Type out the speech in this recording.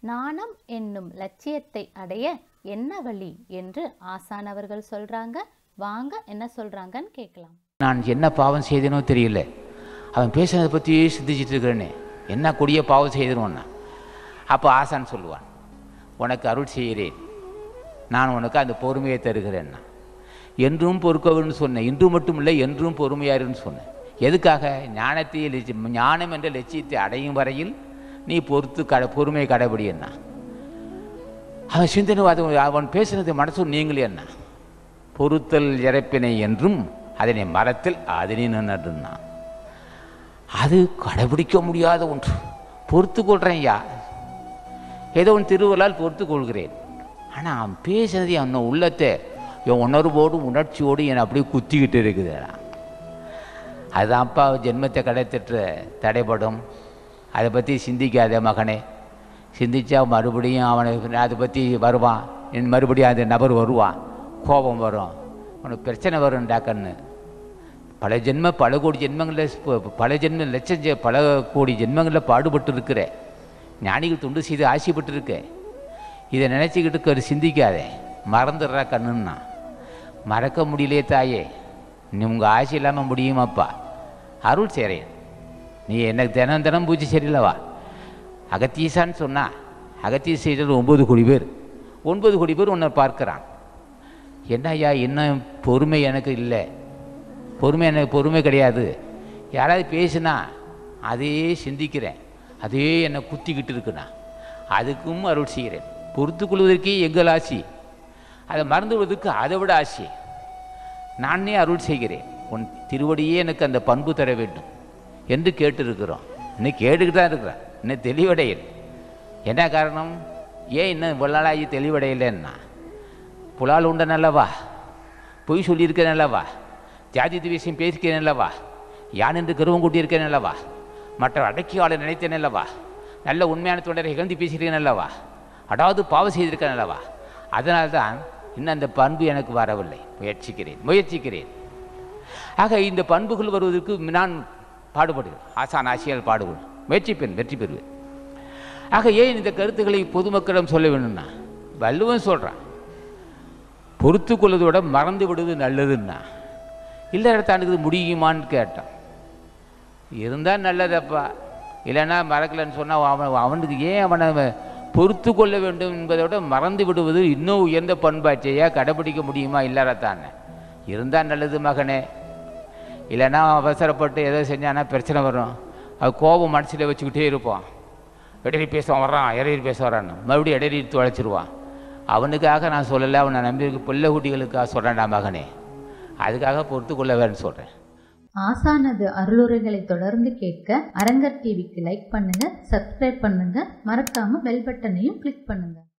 நாணம் என்னும் லட்சியத்தை அடைய என்ன வழி என்று ஆசான் அவர்கள் சொல்றாங்க வாங்க என்ன சொல்றாங்கன்னு கேட்கலாம் நான் என்ன பாவம் செய்தேனோ தெரியல அவன் பேசுனதை பற்றியே சிந்திச்சிட்டு இருக்கிறேனே என்ன கொடிய பாவம் செய்தனோன்னா அப்போ ஆசான் சொல்லுவான் உனக்கு அருள் செய்கிறேன் நான் உனக்கு அந்த பொறுமையை தருகிறேன்னா என்றும் பொறுக்கவர்னு சொன்னேன் இன்று மட்டும் இல்லை என்றும் பொறுமையாருன்னு சொன்னேன் எதுக்காக ஞானத்தை லட்சி- ஞானம் என்ற லட்சியத்தை அடையும் வரையில் நீ பொறுத்து கடை பொறுமையை கடைபிடி என்ன அவன் சிந்தனை அது அவன் பேசுனது மனசு நீங்களே என்ன பொறுத்தல் இறப்பினை என்றும் அதனை மரத்தில் அதனை நின்றுனா அது கடைபிடிக்க முடியாத ஒன்று பொறுத்து கொள்கிறேன் ஐயா ஏதோ ஒன்று திருவள்ளால் பொறுத்து கொள்கிறேன் ஆனால் அவன் பேசுனது அவன் உள்ளத்தை என் உணர்வோடு உணர்ச்சியோடு என்னை அப்படியே குத்திக்கிட்டு இருக்குதுடா அதுதான்ப்பா ஜென்மத்தை கடைத்திட்டு தடைப்படும் அதை பற்றி சிந்திக்காத மகனே சிந்திச்சா மறுபடியும் அவனை அதை பற்றி வருவான் என் மறுபடியும் அந்த நபர் வருவான் கோபம் வரும் உனக்கு பிரச்சனை வரும் டாக்கன்னு பல ஜென்ம பல கோடி ஜென்மங்களில் ப- பல ஜென்ம லட்சம் ஜெ- பல கோடி ஜென்மங்களில் பாடுபட்டு இருக்கிற ஞானிகள் துண்டு செய்து ஆசைப்பட்டு இருக்க இதை நினச்சிக்கிட்டு ஒரு சிந்திக்காதே மறந்துடுறா கண்ணுன்னா மறக்க முடியலையே தாயே நீ உங்கள் ஆசை இல்லாமல் முடியுமாப்பா அருள் செய்கிறேன் நீ எனக்கு தினம் தினம் பூஜை சரியில்லவா அகத்தீசான்னு சொன்னா அகத்தீச செய்கிறது ஒம்பது கோடி பேர் ஒன்பது கோடி பேர் உன்னை பார்க்குறான் என்ன ஐயா இன்னும் பொறுமை எனக்கு இல்லை பொறுமை எனக்கு பொறுமை கிடையாது யாராவது பேசுனா அதையே சிந்திக்கிறேன் அதே என்னை குத்திக்கிட்டு இருக்குண்ணா அதுக்கும் அருள் செய்கிறேன் பொறுத்து கொள்வதற்கே எங்கள் ஆசி அதை மறந்து விடுவதற்கு அதை விட ஆசி நானே அருள் செய்கிறேன் உன் திருவடியே எனக்கு அந்த பண்பு தர வேண்டும் என்று கேட்டிருக்கிறோம் இன்னும் கேட்டுக்கிட்டு தான் இருக்கிறேன் இன்னும் தெளிவடையல் என்ன காரணம் ஏன் இன்னும் இவ்வளோ நாளாகி தெளிவடையலைன்னா புலால் உண்ட நல்லவா பொய் சொல்லியிருக்கேன் அல்லவா ஜாதி விஷயம் பேசிக்கிறேன் அல்லவா யான் என்று கருவம் கூட்டியிருக்கேன் அல்லவா மற்ற அடக்கியாளர் நினைத்தேன் அல்லவா நல்ல உண்மையான தொண்டரை இகழ்ந்து பேசுகிறேன் அல்லவா அதாவது பாவம் செய்திருக்கேன் அல்லவா அதனால்தான் இன்னும் அந்த பண்பு எனக்கு வரவில்லை முயற்சிக்கிறேன் முயற்சிக்கிறேன் ஆக இந்த பண்புகள் வருவதற்கு நான் பாடுபடுகிறேன் ஆசான் ஆசியால் பாடுபடுவேன் முயற்சிப்பேன் வெற்றி பெறுவேன் ஆக ஏன் இந்த கருத்துக்களை பொதுமக்களிடம் சொல்ல வேணும்னா வள்ளுவன் சொல்கிறான் பொறுத்து கொள்வதோட மறந்து விடுவது நல்லதுன்னா இல்லை தாண்டுக்கு முடியுமான்னு கேட்டான் இருந்தால் நல்லதப்பா இல்லைன்னா மறக்கலைன்னு சொன்னால் அவன் அவனுக்கு ஏன் அவனை பொறுத்து கொள்ள வேண்டும் என்பதை விட மறந்து விடுவது இன்னும் உயர்ந்த பண்பாச்சையா கடைபிடிக்க முடியுமா இல்லாதத்தானே இருந்தால் நல்லது மகனே இல்லைன்னா அவசரப்பட்டு ஏதோ செஞ்சானா பிரச்சனை வரும் அது கோபம் மனசில் வச்சுக்கிட்டே இருப்பான் இடையில பேச வர்றான் இடையில பேச வரான்னு மறுபடியும் இடையில தொலைச்சிருவான் அவனுக்காக நான் சொல்லலை அவனை நம்பி பிள்ளை குட்டிகளுக்காக சொல்கிறேன்டா மகனே அதுக்காக பொறுத்து கொள்ள வேணும்னு சொல்கிறேன் ஆசானது அருளுரைகளை தொடர்ந்து கேட்க அரங்கர் டிவிக்கு லைக் பண்ணுங்க சப்ஸ்கிரைப் பண்ணுங்க மறக்காம பெல் பட்டனையும் கிளிக் பண்ணுங்க